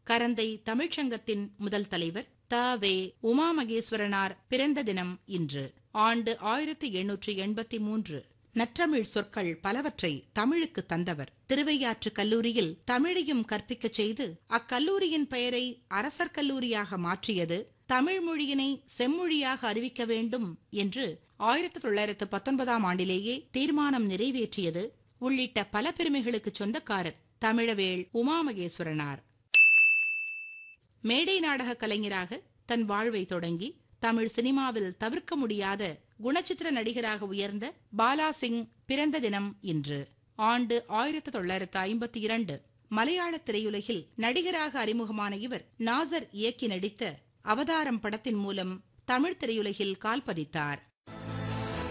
கரந்தை தமிழ்ச்சங்கத்தின் முதல் தலைவர் த வே உமா மகேஸ்வரனார் பிறந்த தினம் இன்று ஆண்டு ஆயிரத்தி எண்ணூற்று எண்பத்தி மூன்று நற்றமிழ் சொற்கள் பலவற்றை தமிழுக்கு தந்தவர் திருவையாற்று கல்லூரியில் தமிழையும் கற்பிக்கச் செய்து அக்கல்லூரியின் பெயரை அரசர் கல்லூரியாக மாற்றியது தமிழ் மொழியினை செம்மொழியாக அறிவிக்க வேண்டும் என்று ஆயிரத்தி தொள்ளாயிரத்து பத்தொன்பதாம் ஆண்டிலேயே தீர்மானம் நிறைவேற்றியது உள்ளிட்ட பல பெருமைகளுக்கு சொந்தக்காரர் தமிழவேள் உமாமகேஸ்வரனார் மேடை நாடக கலைஞராக தன் வாழ்வை தொடங்கி தமிழ் சினிமாவில் தவிர்க்க முடியாத குணச்சித்திர நடிகராக உயர்ந்த பாலா சிங் பிறந்த தினம் இன்று ஆண்டு ஆயிரத்தி தொள்ளாயிரத்து ஐம்பத்தி இரண்டு மலையாள திரையுலகில் நடிகராக அறிமுகமான இவர் நாசர் இயக்கி நடித்த அவதாரம் படத்தின் மூலம் தமிழ் திரையுலகில் கால் பதித்தார்